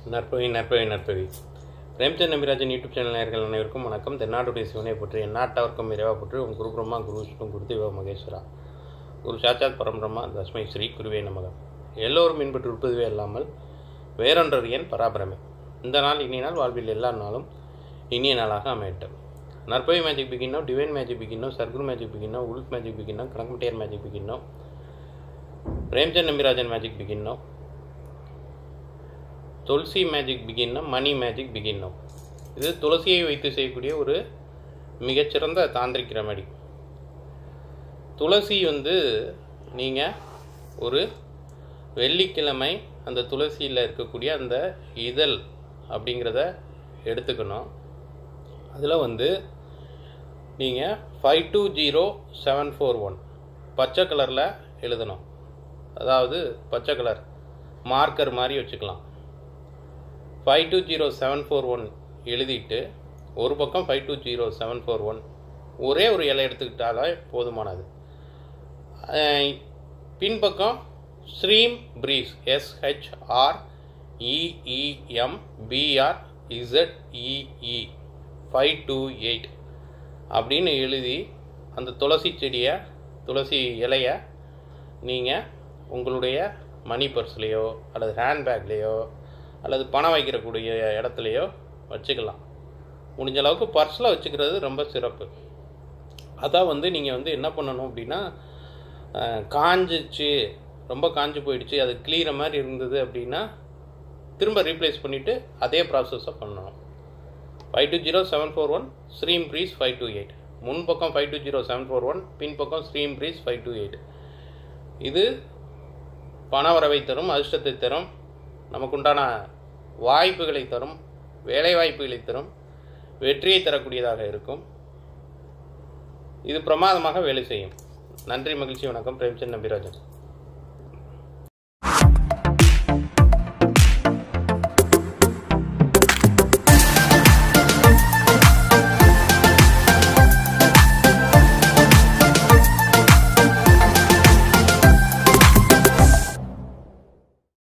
நற்பவி நற்பவி நற்பவி பிரேம்சந்த் நம்பிராஜன் யூடியூப் சேனல் நேயர்கள் அனைவருக்கும் வணக்கம் தென்னாட்டுடைய சிவனை பற்றி எந்நாட்டவர்க்கும் இறைவா பற்றி உன் குரு பிரம்மா குரு விஷ்ணு குருதேவ மகேஸ்வரா குரு சாட்சாத் பரம்பிரம்மா தஸ்மை ஸ்ரீ குருவே நமகம் எல்லோரும் மின்பற்று இருப்பதுவே அல்லாமல் வேறொன்றர் என் பராபரமே இந்த நாள் இனிய நாள் வாழ்வில் எல்லா நாளும் இனிய நாளாக அமையட்டும் நற்பவி மேஜிக் பிகினோ டிவைன் மேஜிக் பிகினோ சர்க்குரு மேஜிக் பிகினோ உல்ஃப் மேஜிக் பிகினோ கணக்குமட்டியார் மேஜிக் பிகினோ பிரேம்சந்த் நம்பிராஜன் மேஜிக் பிகினோ துளசி மேஜிக் பிகின்னா மணி மேஜிக் பிகின்னோ இது துளசியை வைத்து செய்யக்கூடிய ஒரு மிகச்சிறந்த தாந்திரிக் ரெமடி துளசி வந்து நீங்கள் ஒரு வெள்ளிக்கிழமை அந்த துளசியில் இருக்கக்கூடிய அந்த இதழ் அப்படிங்கிறத எடுத்துக்கணும் அதில் வந்து நீங்கள் five two zero seven four one பச்சை கலரில் எழுதணும் அதாவது பச்சை கலர் மார்க்கர் மாதிரி வச்சுக்கலாம் five two zero seven four one எழுதிட்டு ஒரு பக்கம் five two zero seven four one ஒரே ஒரு இலை எடுத்துக்கிட்டாலே போதுமானது அஹ் பின்பக்கம் ஸ்ரீம் ப்ரீஸ் S H R E E M P R Z E E five two eight அப்படின்னு எழுதி அந்த துளசி செடியை துளசி இலையை நீங்கள் உங்களுடைய மணி பர்ஸ்லேயோ அல்லது ஹேண்ட்பேக்லேயோ அல்லது பணம் வைக்கிறக்கூடிய இடத்துலையோ வச்சுக்கலாம் முடிஞ்ச அளவுக்கு பர்ஸில் வச்சுக்கிறது ரொம்ப சிறப்பு அதான் வந்து நீங்கள் வந்து என்ன பண்ணணும் அப்படின்னா அஹ், காஞ்சிச்சு ரொம்ப காஞ்சு போயிடுச்சு அது கிளியிற மாதிரி இருந்தது அப்படின்னா திரும்ப ரீப்ளேஸ் பண்ணிவிட்டு அதே ப்ராசஸை பண்ணணும் five two zero seven four one ஸ்ரீம் ப்ரீஸ் ஃபைவ் டூ எயிட் முன் பக்கம் five two zero seven four one பின் பக்கம் ஸ்ரீம் ப்ரீஸ் ஃபைவ் டூ எயிட் இது பணவரவை தரும் அதிர்ஷ்டத்தை தரும் நமக்குண்டான வாய்ப்புகளை தரும் வேலை வாய்ப்புகளை தரும் வெற்றியை தரக்கூடியதாக இருக்கும் இது பிரமாதமாக வேலை செய்யும் நன்றி மகிழ்ச்சி வணக்கம் பிரேம்சந்த் நம்பிராஜன்